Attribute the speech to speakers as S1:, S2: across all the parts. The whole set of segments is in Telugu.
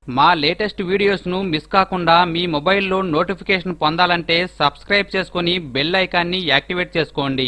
S1: మా లేటెస్ట్ వీడియోస్ను మిస్ కాకుండా మీ మొబైల్లో నోటిఫికేషన్ పొందాలంటే సబ్స్క్రైబ్ చేసుకుని బెల్ ఐకాన్ని యాక్టివేట్ చేసుకోండి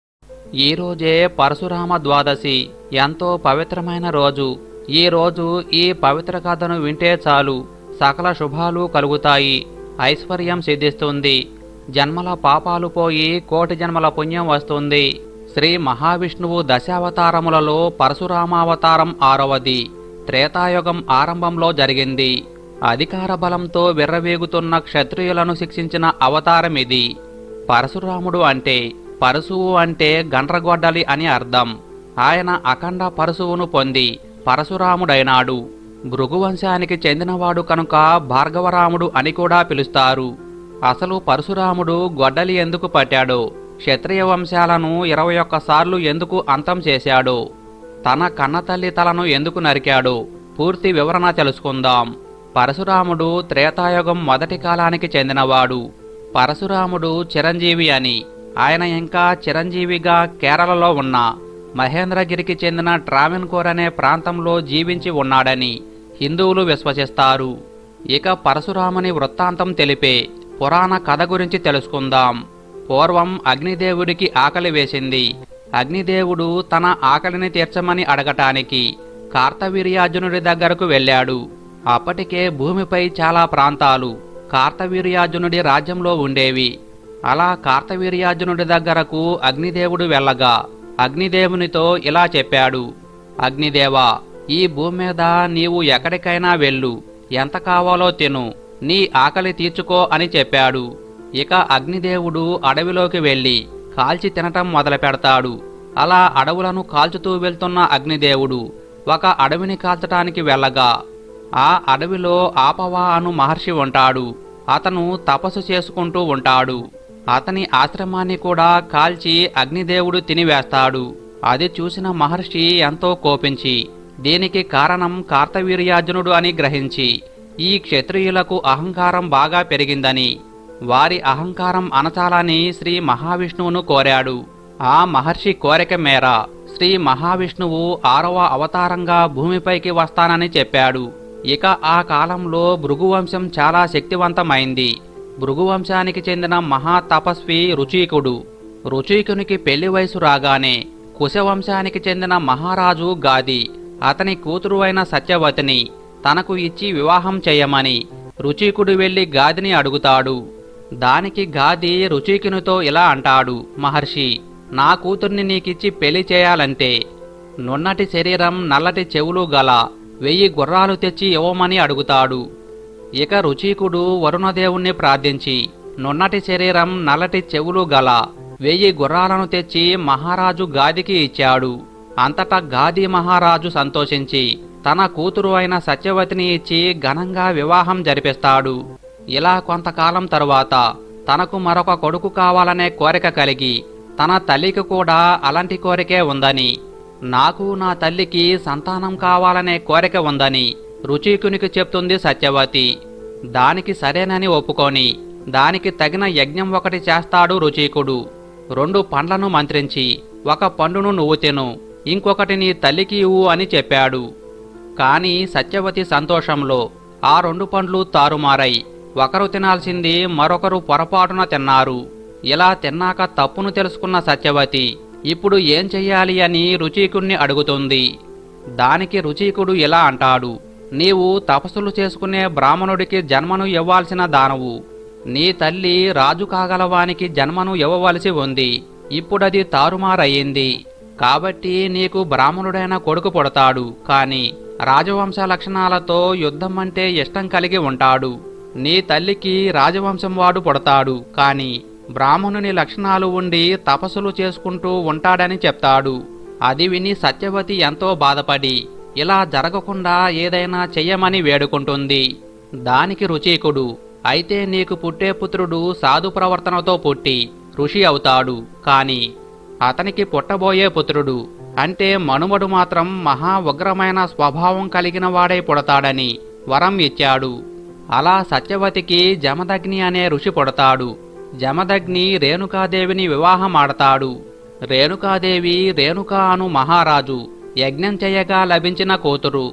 S1: ఈ రోజే పరశురామ ద్వాదశి ఎంతో పవిత్రమైన రోజు ఈ రోజు ఈ పవిత్ర కథను వింటే చాలు సకల శుభాలు కలుగుతాయి ఐశ్వర్యం సిద్ధిస్తుంది జన్మల పాపాలు పోయి కోటి జన్మల పుణ్యం వస్తుంది శ్రీ మహావిష్ణువు దశావతారములలో పరశురామావతారం ఆరవది త్రేతాయుగం ఆరంభంలో జరిగింది అధికార బలంతో విర్రవేగుతున్న క్షత్రియులను శిక్షించిన అవతారం ఇది పరశురాముడు అంటే పరశువు అంటే గండ్రగొడ్డలి అని అర్థం ఆయన అఖండ పరశువును పొంది పరశురాముడైనాడు భృగువంశానికి చెందినవాడు కనుక భార్గవరాముడు అని కూడా పిలుస్తారు అసలు పరశురాముడు గొడ్డలి ఎందుకు పట్టాడో క్షత్రియ వంశాలను ఇరవై ఒక్కసార్లు ఎందుకు అంతం చేశాడో తన కన్నతల్లి తలను ఎందుకు నరికాడో పూర్తి వివరణ తెలుసుకుందాం పరశురాముడు త్రేతాయుగం మొదటి కాలానికి చెందినవాడు పరశురాముడు చిరంజీవి అని ఆయన ఇంకా చిరంజీవిగా కేరళలో ఉన్న మహేంద్రగిరికి చెందిన ట్రావెన్కోర్ అనే ప్రాంతంలో జీవించి ఉన్నాడని హిందువులు విశ్వసిస్తారు ఇక పరశురాముని వృత్తాంతం తెలిపే పురాణ కథ గురించి తెలుసుకుందాం పూర్వం అగ్నిదేవుడికి ఆకలి వేసింది అగ్నిదేవుడు తన ఆకలిని తీర్చమని అడగటానికి కార్తవీర్యార్జునుడి దగ్గరకు వెళ్ళాడు అప్పటికే భూమిపై చాలా ప్రాంతాలు కార్తవీర్యార్జునుడి రాజ్యంలో ఉండేవి అలా కార్తవీర్యార్జునుడి దగ్గరకు అగ్నిదేవుడు వెళ్ళగా అగ్నిదేవునితో ఇలా చెప్పాడు అగ్నిదేవా ఈ భూమి మీద నీవు ఎక్కడికైనా వెళ్ళు ఎంత కావాలో తిను నీ ఆకలి తీర్చుకో అని చెప్పాడు ఇక అగ్నిదేవుడు అడవిలోకి వెళ్ళి కాల్చి తినటం మొదలు పెడతాడు అలా అడవులను కాల్చుతూ వెళ్తున్న అగ్నిదేవుడు ఒక అడవిని కాల్చటానికి వెళ్ళగా ఆ అడవిలో ఆపవా అను మహర్షి ఉంటాడు అతను తపస్సు చేసుకుంటూ ఉంటాడు అతని ఆశ్రమాన్ని కూడా కాల్చి అగ్నిదేవుడు తినివేస్తాడు అది చూసిన మహర్షి ఎంతో కోపించి దీనికి కారణం కార్తవీర్యార్జునుడు అని గ్రహించి ఈ క్షత్రియులకు అహంకారం బాగా పెరిగిందని వారి అహంకారం అనచాలని శ్రీ మహావిష్ణువును కోరాడు ఆ మహర్షి కోరిక మేర శ్రీ మహావిష్ణువు ఆరవ అవతారంగా భూమిపైకి వస్తానని చెప్పాడు ఇక ఆ కాలంలో భృగువంశం చాలా శక్తివంతమైంది భృగువంశానికి చెందిన మహా తపస్వి రుచీకుడు రుచీకునికి పెళ్లి వయసు రాగానే కుశవంశానికి చెందిన మహారాజు గాది అతని కూతురు అయిన సత్యవతిని తనకు ఇచ్చి వివాహం చేయమని రుచీకుడు వెళ్లి గాదిని అడుగుతాడు దానికి గాది రుచీకునితో ఇలా అంటాడు మహర్షి నా కూతుర్ని నీకిచ్చి పెళ్లి చేయాలంటే నున్నటి శరీరం నల్లటి చెవులు గల వెయ్యి గుర్రాలు తెచ్చి ఇవ్వమని అడుగుతాడు ఇక రుచీకుడు వరుణదేవుణ్ణి ప్రార్థించి నున్నటి శరీరం నల్లటి చెవులు గల వెయ్యి గుర్రాలను తెచ్చి మహారాజు గాదికి ఇచ్చాడు అంతటా గాది మహారాజు సంతోషించి తన కూతురు అయిన సత్యవతిని ఇచ్చి ఘనంగా వివాహం జరిపిస్తాడు ఇలా కొంతకాలం తరువాత తనకు మరొక కొడుకు కావాలనే కోరిక కలిగి తన తల్లికి కూడా అలాంటి కోరికే ఉందని నాకు నా తల్లికి సంతానం కావాలనే కోరిక ఉందని రుచీకునికి చెప్తుంది సత్యవతి దానికి సరేనని ఒప్పుకొని దానికి తగిన యజ్ఞం ఒకటి చేస్తాడు రుచీకుడు రెండు పండ్లను మంత్రించి ఒక పండును నువ్వు తిను ఇంకొకటి నీ తల్లికి ఇవ్వు అని చెప్పాడు కాని సత్యవతి సంతోషంలో ఆ రెండు పండ్లు తారుమారై ఒకరు తినాల్సింది మరొకరు పొరపాటున తిన్నారు ఇలా తిన్నాక తప్పును తెలుసుకున్న సత్యవతి ఇప్పుడు ఏం చెయ్యాలి అని రుచీకుణ్ణి అడుగుతుంది దానికి రుచీకుడు ఇలా అంటాడు నీవు తపస్సులు చేసుకునే బ్రాహ్మణుడికి జన్మను ఇవ్వాల్సిన దానవు నీ తల్లి రాజు కాగలవానికి జన్మను ఇవ్వవలసి ఉంది ఇప్పుడది తారుమారయ్యింది కాబట్టి నీకు బ్రాహ్మణుడైన కొడుకు పుడతాడు కాని రాజవంశ లక్షణాలతో యుద్ధం అంటే ఇష్టం కలిగి ఉంటాడు నీ తల్లికి రాజవంశం వాడు పుడతాడు కాని బ్రాహ్మణుని లక్షణాలు ఉండి తపస్సులు చేసుకుంటూ ఉంటాడని చెప్తాడు అది విని సత్యవతి ఎంతో బాధపడి ఇలా జరగకుండా ఏదైనా చెయ్యమని వేడుకుంటుంది దానికి రుచీకుడు అయితే నీకు పుట్టే పుత్రుడు సాధు ప్రవర్తనతో పుట్టి ఋషి అవుతాడు కాని అతనికి పుట్టబోయే పుత్రుడు అంటే మనుమడు మాత్రం మహా ఉగ్రమైన స్వభావం కలిగిన వాడై పుడతాడని వరం ఇచ్చాడు అలా సత్యవతికి జమదగ్ని అనే ఋషి పుడతాడు జమదగ్ని రేణుకాదేవిని వివాహమాడతాడు రేణుకాదేవి రేణుకా అను మహారాజు యజ్ఞం చేయగా లభించిన కూతురు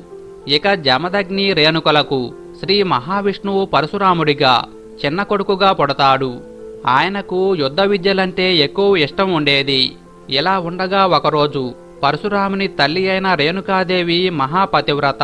S1: ఇక జమదగ్ని రేణుకలకు శ్రీ మహావిష్ణువు పరశురాముడిగా చిన్న కొడుకుగా పుడతాడు ఆయనకు యుద్ధ విద్యలంటే ఎక్కువ ఇష్టం ఉండేది ఇలా ఉండగా ఒకరోజు పరశురాముని తల్లి అయిన రేణుకాదేవి మహాపతివ్రత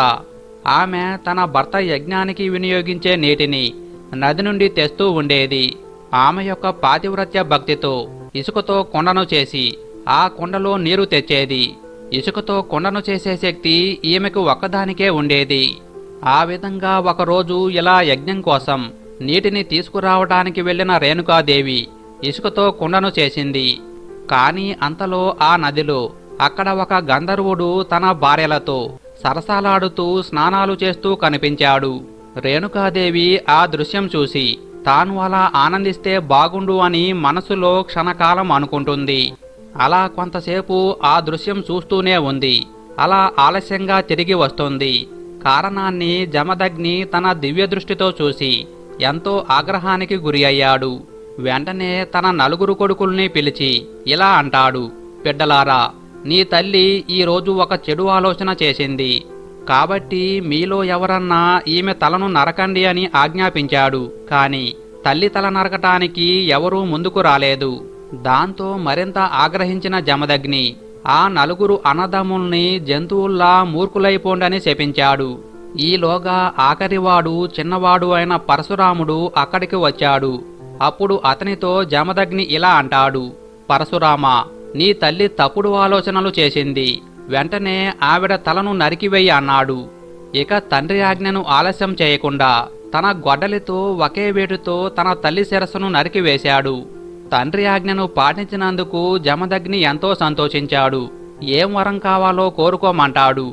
S1: ఆమె తన భర్త యజ్ఞానికి వినియోగించే నీటిని నది నుండి తెస్తూ ఉండేది ఆమె యొక్క పాతివ్రత్య భక్తితో ఇసుకతో కుండను చేసి ఆ కుండలో నీరు తెచ్చేది ఇసుకతో కుండను చేసే శక్తి ఈమెకు ఒక్కదానికే ఉండేది ఆ విధంగా ఒకరోజు ఇలా యజ్ఞం కోసం నీటిని తీసుకురావడానికి వెళ్ళిన రేణుకాదేవి ఇసుకతో కుండను చేసింది కాని అంతలో ఆ నదిలో అక్కడ ఒక గంధర్వుడు తన భార్యలతో సరసాలాడుతూ స్నానాలు చేస్తూ కనిపించాడు రేణుకాదేవి ఆ దృశ్యం చూసి తాను అలా ఆనందిస్తే బాగుండు అని మనసులో క్షణకాలం అనుకుంటుంది అలా కొంతసేపు ఆ దృశ్యం చూస్తూనే ఉంది అలా ఆలస్యంగా తిరిగి వస్తుంది కారణాన్ని జమదగ్ని తన దివ్య దృష్టితో చూసి ఎంతో ఆగ్రహానికి గురి అయ్యాడు వెంటనే తన నలుగురు కొడుకుల్ని పిలిచి ఇలా అంటాడు బిడ్డలారా నీ తల్లి ఈరోజు ఒక చెడు ఆలోచన చేసింది కాబట్టి మీలో ఎవరన్నా ఈమె తలను నరకండి అని ఆజ్ఞాపించాడు కాని తల్లి తల నరకటానికి ఎవరూ ముందుకు రాలేదు దాంతో మరింత ఆగ్రహించిన జమదగ్ని ఆ నలుగురు అన్నదమ్ముల్ని జంతువుల్లా మూర్ఖులైపోండని శపించాడు ఈలోగా ఆఖరివాడు చిన్నవాడు అయిన పరశురాముడు అక్కడికి వచ్చాడు అప్పుడు అతనితో జమదగ్ని ఇలా అంటాడు పరశురామ నీ తల్లి తప్పుడు ఆలోచనలు చేసింది వెంటనే ఆవిడ తలను నరికివేయి అన్నాడు ఇక తండ్రి ఆజ్ఞను ఆలస్యం చేయకుండా తన గొడ్డలితో ఒకే వేటుతో తన తల్లి శిరస్సును నరికివేశాడు తండ్రి ఆజ్ఞను పాటించినందుకు జమదగ్ని ఎంతో సంతోషించాడు ఏం వరం కావాలో కోరుకోమంటాడు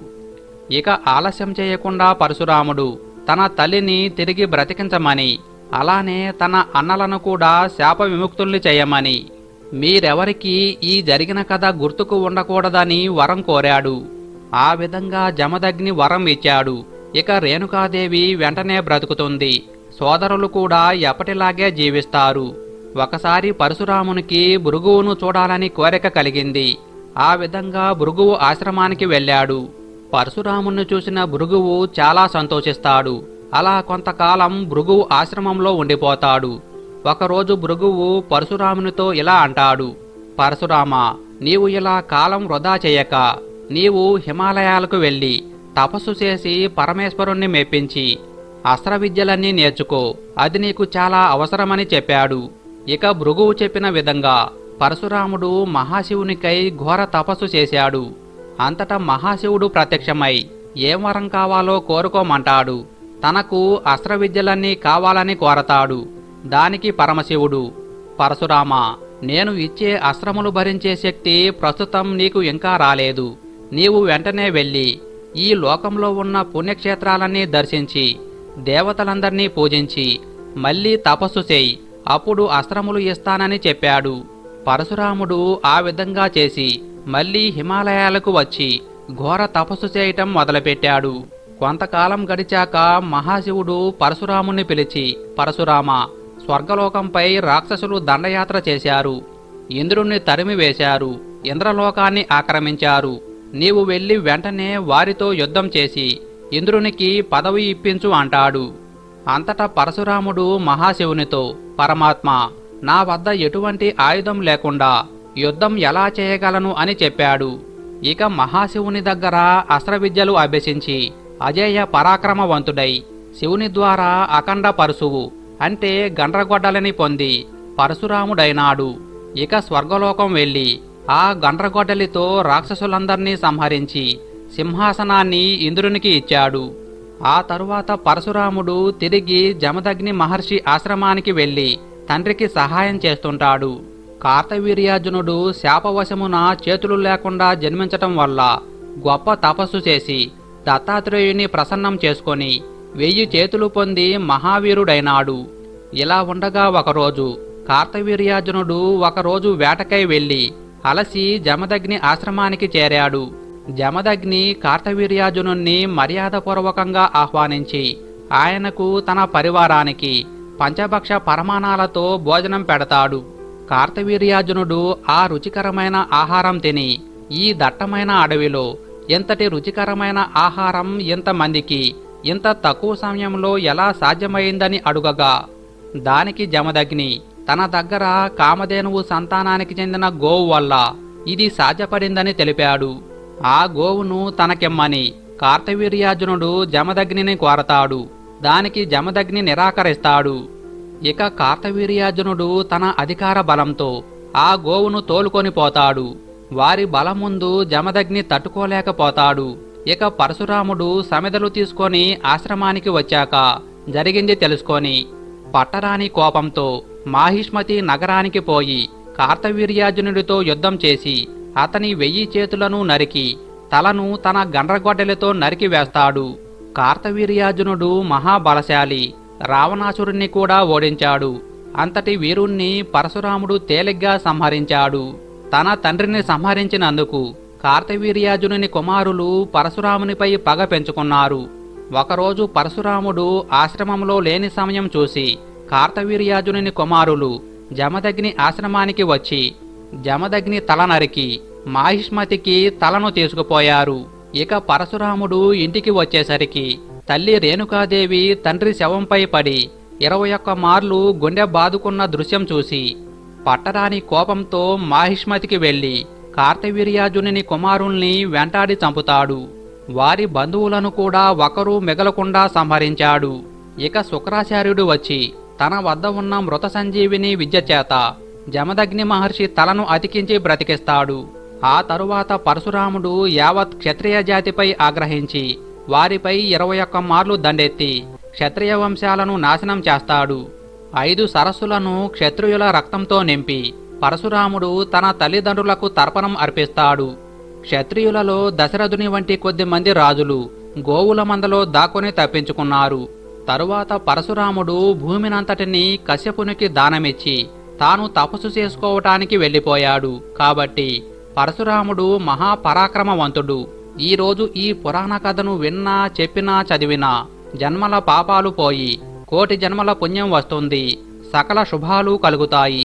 S1: ఇక ఆలస్యం చేయకుండా పరశురాముడు తన తల్లిని తిరిగి బ్రతికించమని అలానే తన అన్నలను కూడా శాప విముక్తుల్ని చేయమని మీరెవరికి ఈ జరిగిన కథ గుర్తుకు ఉండకూడదని వరం కోరాడు ఆ విధంగా జమదగ్ని వరం ఇచ్చాడు ఇక రేణుకాదేవి వెంటనే బ్రతుకుతుంది సోదరులు కూడా ఎప్పటిలాగే జీవిస్తారు ఒకసారి పరశురామునికి భృగువును చూడాలని కోరిక కలిగింది ఆ విధంగా భృగువు ఆశ్రమానికి వెళ్ళాడు పరశురాముని చూసిన భృగువు చాలా సంతోషిస్తాడు అలా కొంతకాలం భృగువు ఆశ్రమంలో ఉండిపోతాడు ఒకరోజు భృగువు పరశురామునితో ఇలా అంటాడు పరశురామ నీవు ఇలా కాలం వృధా చేయక నీవు హిమాలయాలకు వెళ్ళి తపస్సు చేసి పరమేశ్వరుణ్ణి మెప్పించి అస్త్ర విద్యలన్నీ నేర్చుకో అది నీకు చాలా అవసరమని చెప్పాడు ఇక భృగువు చెప్పిన విధంగా పరశురాముడు మహాశివునికై ఘోర తపస్సు చేశాడు అంతటా మహాశివుడు ప్రత్యక్షమై ఏం వరం కావాలో కోరుకోమంటాడు తనకు అస్త్ర విద్యలన్నీ కావాలని కోరతాడు దానికి పరమశివుడు పరశురామ నేను ఇచ్చే అస్త్రములు భరించే శక్తి ప్రస్తుతం నీకు ఇంకా రాలేదు నీవు వెంటనే వెళ్ళి ఈ లోకంలో ఉన్న పుణ్యక్షేత్రాలన్నీ దర్శించి దేవతలందర్నీ పూజించి మళ్ళీ తపస్సు చేయి అప్పుడు అస్త్రములు ఇస్తానని చెప్పాడు పరశురాముడు ఆ విధంగా చేసి మళ్ళీ హిమాలయాలకు వచ్చి ఘోర తపస్సు చేయటం మొదలుపెట్టాడు కొంతకాలం గడిచాక మహాశివుడు పరశురాముని పిలిచి పరశురామ స్వర్గలోకంపై రాక్షసులు దండయాత్ర చేశారు ఇంద్రుణ్ణి తరిమి వేశారు ఇంద్రలోకాన్ని ఆక్రమించారు నీవు వెళ్ళి వెంటనే వారితో యుద్ధం చేసి ఇంద్రునికి పదవి ఇప్పించు అంటాడు అంతటా పరశురాముడు మహాశివునితో పరమాత్మ నా వద్ద ఎటువంటి ఆయుధం లేకుండా యుద్ధం ఎలా చేయగలను అని చెప్పాడు ఇక మహాశివుని దగ్గర అస్త్ర విద్యలు అభ్యసించి అజేయ పరాక్రమవంతుడై శివుని ద్వారా అఖండ పరశువు అంటే గండ్రగొడ్డలని పొంది పరశురాముడైనాడు ఇక స్వర్గలోకం వెళ్ళి ఆ గండ్రగొడ్డలితో రాక్షసులందర్నీ సంహరించి సింహాసనాన్ని ఇంద్రునికి ఇచ్చాడు ఆ తరువాత పరశురాముడు తిరిగి జమదగ్ని మహర్షి ఆశ్రమానికి వెళ్ళి తండ్రికి సహాయం చేస్తుంటాడు కార్తవీర్యార్జునుడు శాపవశమున చేతులు లేకుండా జన్మించటం వల్ల గొప్ప తపస్సు చేసి దత్తాత్రేయుని ప్రసన్నం చేసుకొని వెయ్యి చేతులు పొంది మహావీరుడైనాడు ఇలా ఉండగా ఒకరోజు కార్తవీర్యార్జునుడు ఒకరోజు వేటకై వెళ్ళి అలసి జమదగ్ని ఆశ్రమానికి చేరాడు జమదగ్ని కార్తవీర్యార్జునుణ్ణి మర్యాదపూర్వకంగా ఆహ్వానించి ఆయనకు తన పరివారానికి పంచభక్ష పరమాణాలతో భోజనం పెడతాడు కార్తవీర్యార్జునుడు ఆ రుచికరమైన ఆహారం తిని ఈ దట్టమైన అడవిలో ఇంతటి రుచికరమైన ఆహారం ఇంతమందికి ఇంత తక్కువ సమయంలో ఎలా సాధ్యమైందని అడుగగా దానికి జమదగ్ని తన దగ్గర కామధేనువు సంతానానికి చెందిన గోవు వల్ల ఇది సాధ్యపడిందని తెలిపాడు ఆ గోవును తనకిమ్మని కార్తవీర్యార్జునుడు జమదగ్నిని కోరతాడు దానికి జమదగ్ని నిరాకరిస్తాడు ఇక కార్తవీర్యార్జునుడు తన అధికార బలంతో ఆ గోవును తోలుకొని పోతాడు వారి బలం ముందు జమదగ్ని తట్టుకోలేకపోతాడు ఇక పరశురాముడు సమిదలు తీసుకొని ఆశ్రమానికి వచ్చాక జరిగింది తెలుసుకొని పట్టరాని కోపంతో మాహిష్మతి నగరానికి పోయి కార్తవీర్యార్జునుడితో యుద్ధం చేసి అతని వెయ్యి చేతులను నరికి తలను తన గండ్రగొడ్డలితో నరికి వేస్తాడు కార్తవీర్యార్జునుడు మహాబలశాలి రావణాసురుణ్ణి కూడా ఓడించాడు అంతటి వీరుణ్ణి పరశురాముడు తేలిగ్గా సంహరించాడు తన తండ్రిని సంహరించినందుకు కార్తవీర్యార్జునుని కుమారులు పరశురామునిపై పగ పెంచుకున్నారు ఒకరోజు పరశురాముడు ఆశ్రమంలో లేని సమయం చూసి కార్తవీర్యార్జునుని కుమారులు జమదగ్ని ఆశ్రమానికి వచ్చి జమదగ్ని తల నరికి మాహిష్మతికి తలను తీసుకుపోయారు ఇక పరశురాముడు ఇంటికి వచ్చేసరికి తల్లి రేణుకాదేవి తండ్రి శవంపై పడి ఇరవై ఒక్క మార్లు గుండె బాదుకున్న దృశ్యం చూసి పట్టరాని కోపంతో మాహిష్మతికి వెళ్లి కార్తవీర్యార్జునుని కుమారుల్ని వెంటాడి చంపుతాడు వారి బంధువులను కూడా ఒకరూ మిగలకుండా సంహరించాడు ఇక శుక్రాచార్యుడు వచ్చి తన వద్ద ఉన్న మృత సంజీవిని విద్య చేత జమదగ్ని మహర్షి తలను అతికించి బ్రతికిస్తాడు ఆ తరువాత పరశురాముడు యావత్ క్షత్రియ జాతిపై ఆగ్రహించి వారిపై ఇరవై ఒక్క మార్లు దండెత్తి క్షత్రియ వంశాలను నాశనం చేస్తాడు ఐదు సరస్సులను క్షత్రియుల రక్తంతో నింపి పరశురాముడు తన తల్లిదండ్రులకు తర్పణం అర్పిస్తాడు క్షత్రియులలో దశరథుని వంటి కొద్ది మంది రాజులు గోవుల మందలో దాక్కుని తప్పించుకున్నారు తరువాత పరశురాముడు భూమినంతటిని కశ్యపునికి దానమిచ్చి తాను తపస్సు చేసుకోవటానికి వెళ్ళిపోయాడు కాబట్టి పరశురాముడు మహాపరాక్రమవంతుడు ఈరోజు ఈ పురాణ కథను విన్నా చెప్పినా చదివినా జన్మల పాపాలు పోయి కోటి జన్మల పుణ్యం వస్తుంది సకల శుభాలు కలుగుతాయి